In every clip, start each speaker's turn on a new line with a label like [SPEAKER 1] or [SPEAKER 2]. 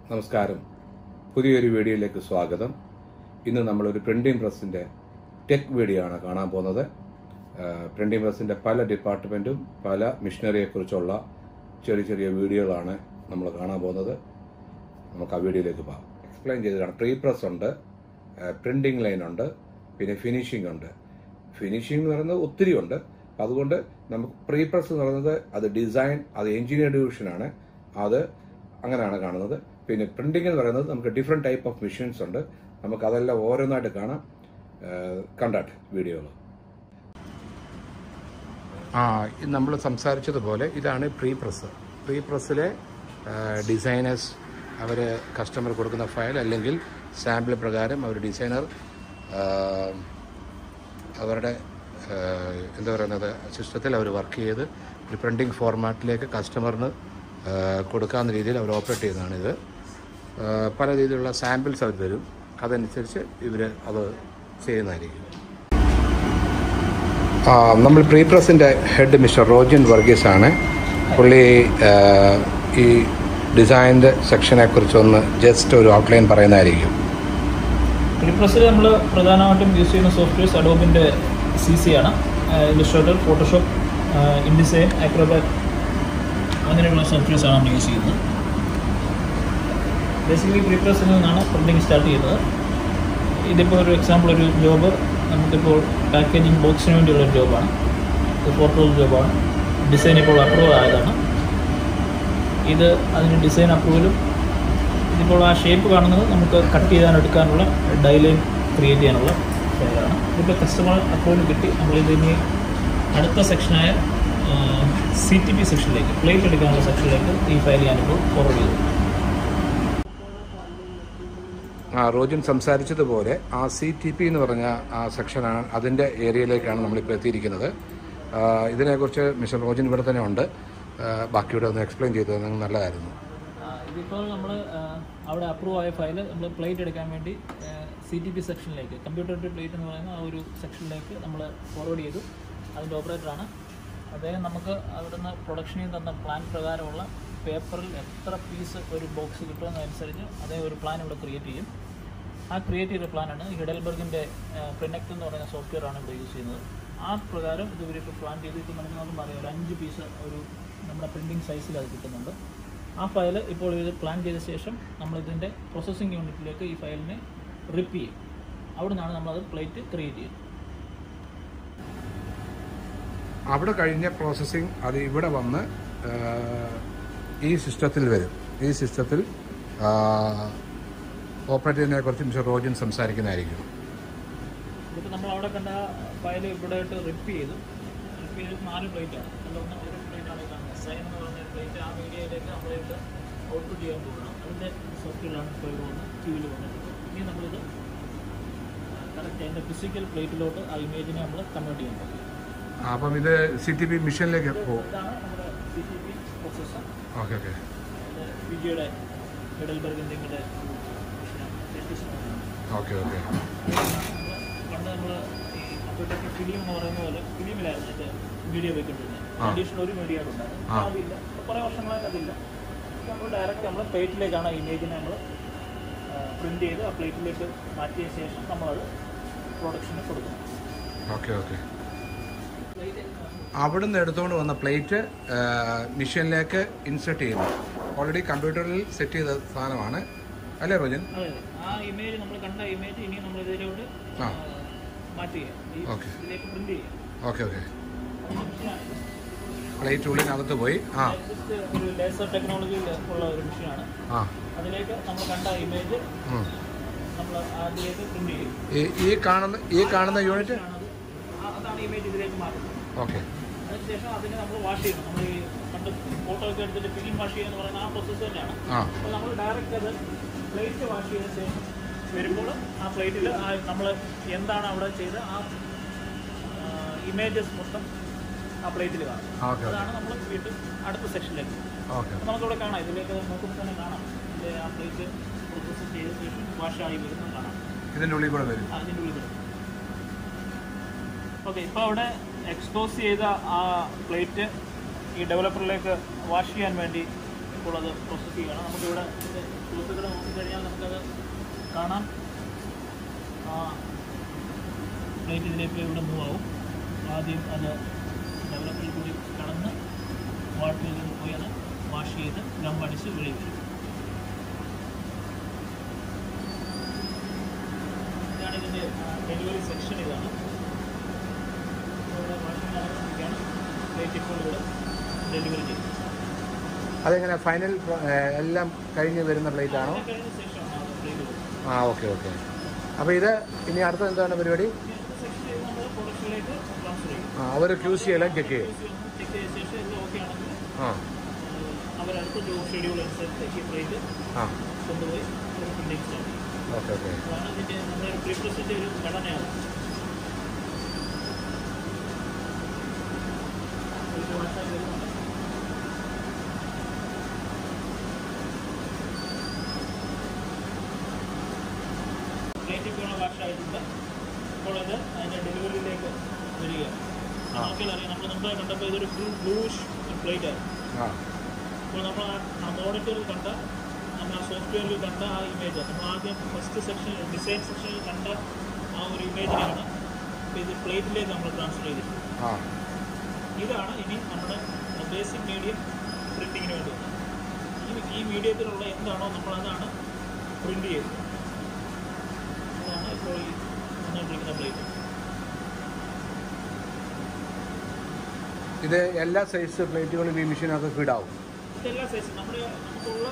[SPEAKER 1] നമസ്കാരം പുതിയൊരു വീഡിയോയിലേക്ക് സ്വാഗതം ഇന്ന് നമ്മളൊരു പ്രിന്റിംഗ് പ്രസ്സിന്റെ ടെക് വീഡിയോ ആണ് കാണാൻ പോകുന്നത് പ്രിന്റിംഗ് പ്രസ്സിന്റെ പല ഡിപ്പാർട്ട്മെന്റും പല മിഷനറിയെ കുറിച്ചുള്ള ചെറിയ ചെറിയ വീഡിയോകളാണ് നമ്മൾ കാണാൻ പോകുന്നത് നമുക്ക് ആ വീഡിയോയിലേക്ക് പോകാം എക്സ്പ്ലെയിൻ ചെയ്തതാണ് പ്രീ പ്രസ് ഉണ്ട് പ്രിന്റിംഗ് ലൈൻ ഉണ്ട് പിന്നെ ഫിനിഷിംഗ് ഉണ്ട് ഫിനിഷിംഗ് എന്ന് പറയുന്നത് ഒത്തിരി ഉണ്ട് അപ്പൊ അതുകൊണ്ട് നമുക്ക് പ്രീ പ്രസ് എന്ന് പറയുന്നത് അത് ഡിസൈൻ അത് എഞ്ചിനീയർ ഡിവിഷനാണ് അത് അങ്ങനെയാണ് കാണുന്നത് പിന്നെ പ്രിന്റിംഗ് എന്ന് പറയുന്നത് നമുക്ക് ഡിഫറെന്റ് ടൈപ്പ് ഓഫ് മെഷീൻസ് ഉണ്ട് നമുക്ക് അതെല്ലാം ഓരോന്നായിട്ട് കാണാം കണ്ടാട്ടെ വീഡിയോകൾ ആ നമ്മൾ സംസാരിച്ചതുപോലെ ഇതാണ് പ്രീ പ്രസ് പ്രീ പ്രസ്സിലെ ഡിസൈനേഴ്സ് അവർ കസ്റ്റമർ കൊടുക്കുന്ന ഫയൽ അല്ലെങ്കിൽ സാമ്പിൾ പ്രകാരം അവർ ഡിസൈനർ അവരുടെ ആ, എന്താ പറയുന്നത് സിസ്റ്റത്തിൽ അവർ വർക്ക് ചെയ്ത് ഒരു പ്രിൻറ്റിംഗ് ഫോർമാറ്റിലേക്ക് കസ്റ്റമറിന് ആ, കൊടുക്കാവുന്ന രീതിയിൽ അവർ ഓപ്പറേറ്റ് ചെയ്യുന്നതാണിത് ആ, പല രീതിയിലുള്ള സാമ്പിൾസ് അവർ തരും അതനുസരിച്ച് ഇവർ അത് ചെയ്യുന്നതായിരിക്കും ആ, നമ്മൾ പ്രീ പ്രസിൻ്റെ ഹെഡ് മിസ്റ്റർ റോജിൻ വർഗീസ് ആണ് പുള്ളി ആ, ഈ ഡിസൈൻ്റെ സെക്ഷനെ കുറിച്ചൊന്ന് ജസ്റ്റ് ഒരു ഔട്ട്ലൈൻ പറയുന്നതായിരിക്കും
[SPEAKER 2] പ്രിപ്രസ്സിൽ നമ്മൾ പ്രധാനമായിട്ടും യൂസ് ചെയ്യുന്ന സോഫ്റ്റ്വെയർസ് അഡോബിൻ്റെ സി സി ആണ് ഇലിസ്ട്രേറ്റർ ഫോട്ടോഷോപ്പ് ഇൻഡിസൈൻ അക്രോബാറ്റ് അങ്ങനെയുള്ള സോഫ്റ്റ്വെയർസ് ആണ് നമ്മൾ യൂസ് ചെയ്യുന്നത് ബേസിക്കലി പ്രിപ്രസ്സിൽ നിന്നാണ് പ്രിൻറ്റിങ് സ്റ്റാർട്ട് ചെയ്യുന്നത് ഇതിപ്പോൾ ഒരു എക്സാമ്പിൾ ഒരു ജോബ് നമുക്കിപ്പോൾ പാക്കേജിങ് ബോക്സിന് വേണ്ടിയുള്ള ഒരു ജോബാണ് ഇത് ഫോട്ടോ ജോബാണ് ഡിസൈൻ ഇപ്പോൾ അപ്രൂവ് ആയതാണ് ഇത് അതിന് ഡിസൈൻ അപ്രൂവലും ഇതിപ്പോൾ ആ ഷേപ്പ് കാണുന്നത് നമുക്ക് കട്ട് ചെയ്യാൻ എടുക്കാനുള്ള ഡൈലൈൻ ക്രിയേറ്റ് ചെയ്യാനുള്ള ഫയലാണ് ഇതിപ്പോൾ കസ്റ്റമർ അപ്രൂവൽ കിട്ടി നമ്മളിത് ഇനി അടുത്ത സെക്ഷനായ സി ടി പി സെക്ഷനിലേക്ക് പ്ലേറ്റ് എടുക്കാനുള്ള സെക്ഷനിലേക്ക് ഈ ഫയൽ ഞാനിപ്പോൾ ഫോർവേഡ് ചെയ്തു
[SPEAKER 1] ആ റോജിൻ സംസാരിച്ചതുപോലെ ആ സി ടി പി എന്ന് പറഞ്ഞ ആ സെക്ഷനാണ് അതിൻ്റെ ഏരിയയിലേക്കാണ് നമ്മളിപ്പോൾ എത്തിയിരിക്കുന്നത് ആ, ഇതിനെക്കുറിച്ച് മിസ്റ്റർ റോജിൻ ഇവിടെ തന്നെ ഉണ്ട് ആ, ബാക്കിയുടെ ഒന്ന് എക്സ്പ്ലെയിൻ ചെയ്തത് നിങ്ങൾക്ക് നല്ലതായിരുന്നു
[SPEAKER 2] ഇതിപ്പോൾ നമ്മൾ അവിടെ അപ്രൂവ് ആയ ഫയൽ നമ്മൾ പ്ലേറ്റ് എടുക്കാൻ വേണ്ടി സി ടി പി സെക്ഷനിലേക്ക് കമ്പ്യൂട്ടർ ടു പ്ലേറ്റ് എന്ന് പറയുന്ന ആ ഒരു സെക്ഷനിലേക്ക് നമ്മൾ ഫോർവേഡ് ചെയ്തു അതിൻ്റെ ഓപ്പറേറ്ററാണ് അദ്ദേഹം നമുക്ക് അവിടുന്ന് പ്രൊഡക്ഷനിൽ തന്ന പ്ലാൻ പ്രകാരമുള്ള പേപ്പറിൽ എത്ര പീസ് ഒരു ബോക്സ് കിട്ടുമെന്നതനുസരിച്ച് അദ്ദേഹം ഒരു പ്ലാൻ ഇവിടെ ക്രിയേറ്റ് ചെയ്യും ആ ക്രിയേറ്റ് ചെയ്ത പ്ലാനാണ് ഹിഡൽബർഗിൻ്റെ പ്രിനെക്ട് എന്ന് പറയുന്ന സോഫ്റ്റ്വെയർ ആണ് ഇവിടെ യൂസ് ചെയ്യുന്നത് ആ പ്രകാരം ഇത് ഇവരിപ്പോൾ പ്ലാൻ ചെയ്ത് ഇപ്പോൾ നമുക്ക് നോക്കുമ്പോൾ അറിയാം ഒരു അഞ്ച് പീസ് ഒരു നമ്മുടെ പ്രിൻറ്റിംഗ് സൈസിൽ അത് കിട്ടുന്നുണ്ട് ആ ഫയൽ ഇപ്പോൾ ഇത് പ്ലാൻ ചെയ്ത ശേഷം നമ്മൾ ഇതിൻ്റെ പ്രോസസ്സിംഗ് യൂണിറ്റിലേക്ക് ഈ ഫയലിനെ റിപ്പ് ചെയ്യും അവിടെ നിന്നാണ് നമ്മളത് പ്ലേറ്റ് ക്രിയേറ്റ് ചെയ്യുന്നത്
[SPEAKER 1] അവിടെ കഴിഞ്ഞ പ്രോസസ്സിംഗ് അത് ഇവിടെ വന്ന് ആ, ഈ സിസ്റ്റത്തിൽ വരും ഈ സിസ്റ്റത്തിൽ ഓപ്പറേറ്റ് ചെയ്യുന്നതിനെ കുറിച്ച് മിസ്റ്റർ റോജിൻ സംസാരിക്കുന്നതായിരിക്കും
[SPEAKER 2] ഇതിപ്പോൾ നമ്മൾ അവിടെ കണ്ട ഫയൽ ഇവിടെ ആയിട്ട് റിപ്പ് ചെയ്തു റിപ്പ് ചെയ്ത് നാല് പ്ലേറ്റാണ് അതിലൊന്ന് ഒരു പ്ലേറ്റാണ് കാണുന്നത് സൈൻ എന്ന് പറഞ്ഞ പ്ലേറ്റ് ആ മീഡിയയിലേക്ക് നമ്മളിട്ട് ഔട്ട്പുട്ട് ചെയ്യാൻ പോകണം അതിൻ്റെ സോഫ്റ്റ്വെയറാണ് ഇപ്പോൾ ഇവിടെ വന്ന് ക്യൂവിൽ വന്നിട്ടുണ്ട് ഇനി നമ്മളിത് കറക്റ്റ് അതിൻ്റെ ഫിസിക്കൽ പ്ലേറ്റിലോട്ട് ആ ഇമേജിനെ നമ്മൾ കൺവേർട്ട് ചെയ്യാൻ പോകും
[SPEAKER 1] അപ്പം ഇത് സി ടി പി മിഷനിലേക്ക് പോകും
[SPEAKER 2] ഇതാണ് നമ്മുടെ C T P processor
[SPEAKER 1] okay okay
[SPEAKER 2] വിജിയുടെ ഫെഡൽബർഗിൻ്റെ ഇങ്ങോട്ട്
[SPEAKER 1] ഓക്കെ ഓക്കെ
[SPEAKER 2] പണ്ട് നമ്മൾ ഈ കമ്പ്യൂട്ടർ ഫിലിം എന്ന് പറയുന്ന പോലെ ഫിലിമിലായിരുന്നു അതിൻ്റെ വീഡിയോ വെക്കൊണ്ടിരുന്നത് അഡീഷണൽ ഒരു മീഡിയ ഉണ്ടായിരുന്നു
[SPEAKER 1] ആ.
[SPEAKER 2] അതില്ല ഇപ്പോൾ കുറേ വർഷങ്ങളായിട്ട് അതില്ല ഇപ്പോൾ നമ്മൾ ഡയറക്റ്റ് നമ്മൾ പ്ലേറ്റിലേക്കാണ് ആ ഇമേജിനെ നമ്മൾ പ്രിൻ്റ് ചെയ്ത് ആ പ്ലേറ്റിലേക്ക് മാറ്റിയ ശേഷം നമ്മളത് പ്രൊഡക്ഷന് കൊടുക്കും
[SPEAKER 1] ഓക്കെ ഓക്കെ അവിടുന്ന് എടുത്തുകൊണ്ട് വന്ന പ്ലേറ്റ് മെഷീനിലേക്ക് ഇൻസെർട്ട് ചെയ്യുന്നു ഓൾറെഡി കമ്പ്യൂട്ടറിൽ സെറ്റ് ചെയ്ത സാധനമാണ് അല്ലേ റോജൻ
[SPEAKER 2] അതെ അതെ ആ ഇമേജ് നമ്മൾ കണ്ട ഇമേജ് ഇനി നമ്മൾ ഇതിലോട്ട്
[SPEAKER 1] ആ.
[SPEAKER 2] മാറ്റുക ഈ
[SPEAKER 1] Okay.
[SPEAKER 2] ഇതിലേക്ക് പ്രിൻ്റ് ചെയ്യുക
[SPEAKER 1] ഓക്കെ ഓക്കെ പ്ലേറ്റ് ഉള്ളിനകത്ത് പോയി ആ
[SPEAKER 2] ജസ്റ്റ് ഒരു ലേസർ ടെക്നോളജി ഉള്ള ഒരു മെഷീനാണ്
[SPEAKER 1] ആ
[SPEAKER 2] അതിലേക്ക് നമ്മൾ കണ്ട ഇമേജ്
[SPEAKER 1] ഉം.
[SPEAKER 2] നമ്മൾ അതിലേക്ക് പ്രിന്റ് ചെയ്യും
[SPEAKER 1] ഈ ഈ കാണുന്ന ഈ കാണുന്ന യൂണിറ്റ്
[SPEAKER 2] ആണത്. ആ- അതാണ് ഇമേജ് ഇതിലേക്ക് മാറ്റുന്നത്
[SPEAKER 1] ഓക്കെ
[SPEAKER 2] അതിനുശേഷം അതിനെ നമ്മൾ വാഷ് ചെയ്യണം നമ്മൾ ഈ പണ്ട് ഫോട്ടോ ഒക്കെ എടുത്തിട്ട് ഫിലിം വാഷ് ചെയ്യുക എന്ന് പറയുന്ന ആ പ്രോസസ്സ് തന്നെയാണ്
[SPEAKER 1] ആ
[SPEAKER 2] അപ്പോൾ നമ്മൾ ഡയറക്റ്റ് അത് പ്ലേറ്റ് വാഷ് ചെയ്ത ശേഷം വരുമ്പോൾ ആ പ്ലേറ്റിൽ നമ്മൾ എന്താണ് അവിടെ ചെയ്ത ആ ഇമേജസ് മൊത്തം ആ പ്ലേറ്റിൽ കാണും
[SPEAKER 1] ഓക്കെ
[SPEAKER 2] അതാണ് നമ്മൾ വീണ്ടും അടുത്ത സെക്ഷനിലേക്ക്
[SPEAKER 1] ഓക്കെ
[SPEAKER 2] അപ്പോൾ നമുക്കിവിടെ കാണാം ഇതിലേക്ക് നോക്കുമ്പോൾ തന്നെ കാണാം ഇതിൻ്റെ ആ പ്ലേറ്റ് പ്രോസസ്സ് ചെയ്ത ശേഷം വാഷ് ആയി വരുന്നത് കാണാം
[SPEAKER 1] ഇതിൻ്റെ ഉള്ളിൽ കൂടെ വരും
[SPEAKER 2] അതിൻ്റെ ഉള്ളിൽ ഓക്കെ ഇപ്പോൾ അവിടെ എക്സ്പോസ് ചെയ്ത ആ പ്ലേറ്റ് ഈ ഡെവലപ്പറിലേക്ക് വാഷ് ചെയ്യാൻ വേണ്ടി ഇപ്പോൾ അത് പ്രോസസ്സ് ചെയ്യുകയാണ് നമുക്കിവിടെ ഇതിൻ്റെ ക്ലോസുകൾ നോക്കിക്കഴിഞ്ഞാൽ നമുക്കത് കാണാം ആ പ്ലേറ്റ് ഇതിലേക്ക് ഇവിടെ മൂവ് ആവും ആദ്യം അത് ഡെവലപ്പിൽ കൂടി കടന്ന് വാട്ടറിൽ നിന്ന് പോയി അത് വാഷ് ചെയ്ത് ഗം അടിച്ച് വെളിയിൽ വരും ഇതാണ് ഇതിൻ്റെ ഡെലിവറി സെക്ഷൻ ഇതാണ് ഇവിടെ വാഷിംഗ് നടന്നുകൊണ്ടിരിക്കുകയാണ് പ്ലേറ്റ് ഇപ്പോൾ ഇവിടെ ഡെലിവറി ചെയ്യും
[SPEAKER 1] അതെങ്ങനെ ഫൈനൽ എല്ലാം കഴിഞ്ഞ് വരുന്ന പ്ലേറ്റ് ആണോ
[SPEAKER 2] അത് കഴിഞ്ഞ ശേഷമാണ് അത് പ്ലേറ്റ് കൊടുക്കുന്നത്
[SPEAKER 1] ആ ഓക്കെ ഓക്കെ അപ്പോൾ ഇത് ഇനി അടുത്ത എന്താണ് പരിപാടി
[SPEAKER 2] സെക്ഷൻ ചെയ്ത് നമ്മൾ പ്രൊഡക്ഷനിലേക്ക് ട്രാൻസ്ഫർ ചെയ്യും
[SPEAKER 1] ആ അവർ ക്യൂസ് ചെയ്യലാം ചെക്ക് ചെയ്യും
[SPEAKER 2] ചെക്ക് ചെയ്ത ശേഷം എല്ലാം ഓക്കെ ആണെങ്കിൽ
[SPEAKER 1] ആ
[SPEAKER 2] അവരടുത്ത ജോബ് ഷെഡ്യൂൾ അനുസരിച്ച് ഈ പ്ലേറ്റ്
[SPEAKER 1] ആ
[SPEAKER 2] കൊണ്ടുപോയി ഒരു പ്രിന്റിംഗ് സ്റ്റാർട്ട് ചെയ്യും
[SPEAKER 1] ഓക്കെ ഓക്കെ
[SPEAKER 2] അതാണ് ഇതിൻ്റെ നമ്മുടെ ഒരു പ്രീപ്രസിൻ്റെ ഒരു ഘടനയാണ് ഇത് വാട്ടാൻ വരുന്നുണ്ട് പ്ലേറ്റ് ഇപ്പോൾ വാഷ് ആയിട്ടുണ്ട് ഇപ്പോൾ ഇത് അതിൻ്റെ ഡെലിവറിയിലേക്ക് വരികയാണ്
[SPEAKER 1] ആ.
[SPEAKER 2] നമുക്കറിയാം നമ്മൾ മുമ്പേ കണ്ടപ്പോൾ ഇതൊരു ബ്ലൂ ബ്ലൂഷ് പ്ലേറ്റ് ആണ്
[SPEAKER 1] ആ
[SPEAKER 2] ഇപ്പോൾ നമ്മൾ ആ- ആ മോണിറ്ററിൽ കണ്ട നമ്മൾ ആ സോഫ്റ്റ്വെയറിൽ കണ്ട ആ ഇമേജ് നമ്മൾ ആദ്യം ഫസ്റ്റ് സെക്ഷൻ ഡിസൈൻ സെക്ഷനിൽ കണ്ട ആ ഒരു ഇമേജിനെയാണ് ഇപ്പോൾ ഇത് പ്ലേറ്റിലേക്ക് നമ്മൾ ട്രാൻസ്ഫർ ചെയ്തിട്ടുണ്ട്
[SPEAKER 1] ആ
[SPEAKER 2] ഇതാണ് ഇനി നമ്മുടെ ബേസിക് മീഡിയം പ്രിൻറ്റിങ്ങിന് വേണ്ടി വന്നത്. ഈ ഈ മീഡിയത്തിലുള്ള എന്താണോ നമ്മൾ അതാണ് പ്രിൻ്റ് ചെയ്യുന്നത് അതാണ് ഇപ്പോൾ ഈ വന്നുകൊണ്ടിരിക്കുന്ന പ്ലേറ്റ്
[SPEAKER 1] ഇത് എല്ലാ സൈസ് പ്ലേറ്റുകളും ഈ മെഷീനകത്ത് ഫീഡാവും
[SPEAKER 2] ഇതെല്ലാം സൈസ് നമ്മുടെ നമുക്കുള്ള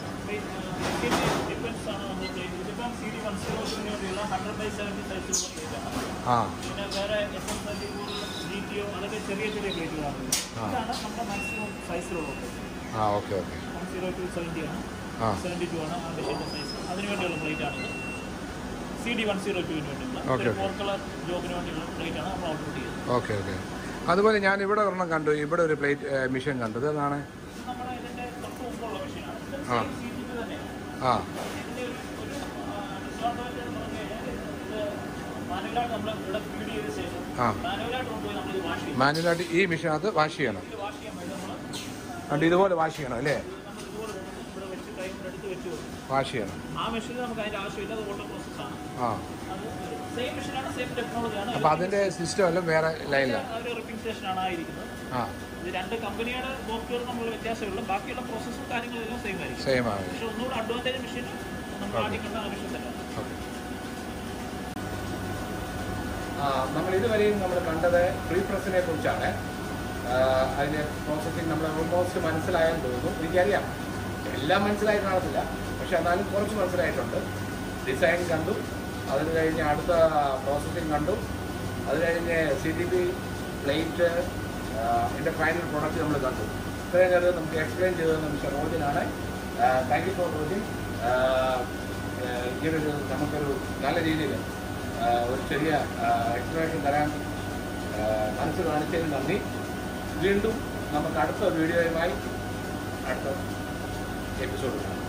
[SPEAKER 2] ഡിഫൻസ് ആണ് നമ്മൾ പ്ലേറ്റ് ഇതിപ്പം സി ഡി വൺ സീറോ വേണ്ടിയുള്ള ഹൺഡ്രഡ് ബൈ സെവൻറ്റി സൈസിലുള്ള പ്ലേറ്റാണ്
[SPEAKER 1] ആ
[SPEAKER 2] പിന്നെ വേറെ S M thirty four G T O അതൊക്കെ ചെറിയ ചെറിയ പ്ലേറ്റുകളാണ്
[SPEAKER 1] ആ.
[SPEAKER 2] ഇതാണ് നമ്മുടെ മാക്സിമം സൈസിലുള്ള പ്ലേറ്റ്
[SPEAKER 1] ആ okay okay
[SPEAKER 2] one zero two seventy ആണ്
[SPEAKER 1] ആ
[SPEAKER 2] സെവൻറ്റി ടു ആണ് ആ മെഷീൻ്റെ സൈസ് അതിന് വേണ്ടിയുള്ള പ്ലേറ്റ് ആണിത് സി ഡി വൺ സീറോ ടുവിന് വേണ്ടിയുള്ള
[SPEAKER 1] Okay,
[SPEAKER 2] ഒരു
[SPEAKER 1] okay.
[SPEAKER 2] ഫോർ കളർ ജോബിന് വേണ്ടിയുള്ള പ്ലേറ്റ് ആണ് നമ്മൾ ഔട്ട്പുട്ട് ചെയ്തത്
[SPEAKER 1] ഓക്കെ ഓക്കെ അതുപോലെ ഞാൻ ഇവിടെ ഒരെണ്ണം കണ്ടു ഇവിടെ ഒരു പ്ലേറ്റ് മെഷീൻ കണ്ടത് അതാണ്
[SPEAKER 2] ഇത് നമ്മുടെ ഇതിൻ്റെ തൊട്ട് മുമ്പുള്ള മെഷീനാണ് ഇത്
[SPEAKER 1] ആ.
[SPEAKER 2] സെയിം സി ടി തന്നെയാണ്
[SPEAKER 1] ആ
[SPEAKER 2] ഇതിൻ്റെ ഒരു ഒരു ഡിസ്അഡ്വാൻറ്റേജ് എന്ന് പറഞ്ഞു കഴിഞ്ഞാൽ ഇത് മാനുവലായിട്ട് നമ്മൾ ഇവിടെ ഫീഡ് ചെയ്ത ശേഷം
[SPEAKER 1] ആ.
[SPEAKER 2] മാനുവലായിട്ട് കൊണ്ടുപോയി നമ്മൾ ഇത് വാഷ് ചെയ്യും
[SPEAKER 1] മാനുവലായിട്ട് ഈ മെഷീനകത്ത് വാഷ് ചെയ്യണം
[SPEAKER 2] ഇത് വാഷ് ചെയ്യാൻ വേണ്ടി നമ്മൾ
[SPEAKER 1] കണ്ട് ഇതുപോലെ വാഷ് ചെയ്യണം അല്ലേ
[SPEAKER 2] നമ്മൾ ഇതുപോലെ ഇവിടെ വെച്ച് കൈ കൊണ്ട് എടുത്ത് വെച്ച് കൊടുക്കും
[SPEAKER 1] വാഷ് ചെയ്യണം
[SPEAKER 2] ആ മെഷീനിൽ നമുക്ക് അതിൻ്റെ ആവശ്യമില്ല അത് ഓട്ടോ പ്രോസസ്സാണ്
[SPEAKER 1] ആ
[SPEAKER 2] അത് സെയിം മെഷീനാണ് സെയിം ടെക്നോളജിയാണ്
[SPEAKER 1] അപ്പോൾ അതിൻ്റെ സിസ്റ്റം എല്ലാം വേറെ ലൈനിലാണ്
[SPEAKER 2] ഒരു റിപ്പിംഗ് സ്റ്റേഷനാണ് ആയിരിക്കുന്നത്
[SPEAKER 1] ആ
[SPEAKER 2] ഇത് രണ്ട് കമ്പനിയുടെ സോഫ്റ്റ്വെയർ നമ്മൾ വ്യത്യാസമുള്ളൂ ബാക്കിയുള്ള പ്രോസസ്സും കാര്യങ്ങളെല്ലാം സെയിം ആയിരിക്കും
[SPEAKER 1] സെയിം ആണ്
[SPEAKER 2] പക്ഷെ ഒന്നുകൂടെ അഡ്വാൻറ്റേജ് മെഷീൻ നമ്മൾ ആദ്യം കണ്ട ആ മെഷീൻ തന്നെ
[SPEAKER 1] ഓക്കെ നമ്മൾ ഇതുവരെയും നമ്മൾ കണ്ടത് പ്രീ പ്രസിനെ കുറിച്ചാണ് ആ, അതിന്റെ പ്രോസസ്സിങ് നമ്മൾ ഓൾമോസ്റ്റ് മനസ്സിലായെന്ന് തോന്നുന്നു എനിക്കറിയാം എല്ലാം മനസ്സിലായി കാണത്തില്ല പക്ഷെ എന്നാലും കുറച്ച് മനസ്സിലായിട്ടുണ്ട് ഡിസൈൻ കണ്ടു അതിന് കഴിഞ്ഞ് അടുത്ത പ്രോസസ്സിങ് കണ്ടു അത് കഴിഞ്ഞ് സി ഡി പി പ്ലേറ്റ് ഇതിൻ്റെ ഫൈനൽ പ്രോഡക്റ്റ് നമ്മൾ കണ്ടു ഇത്രയും നേരം നമുക്ക് എക്സ്പ്ലെയിൻ ചെയ്തത് മിസ്റ്റർ റോജിനാണ് താങ്ക് യു ഫോർ റോജിൻ ഇങ്ങനൊരു നമുക്കൊരു നല്ല രീതിയിൽ ഒരു ചെറിയ എക്സ്പ്ലനേഷൻ തരാൻ ആ, മനസ്സ് കാണിച്ചതിന് നന്ദി വീണ്ടും നമുക്ക് അടുത്ത വീഡിയോയുമായി അടുത്ത എപ്പിസോഡ് കാണാം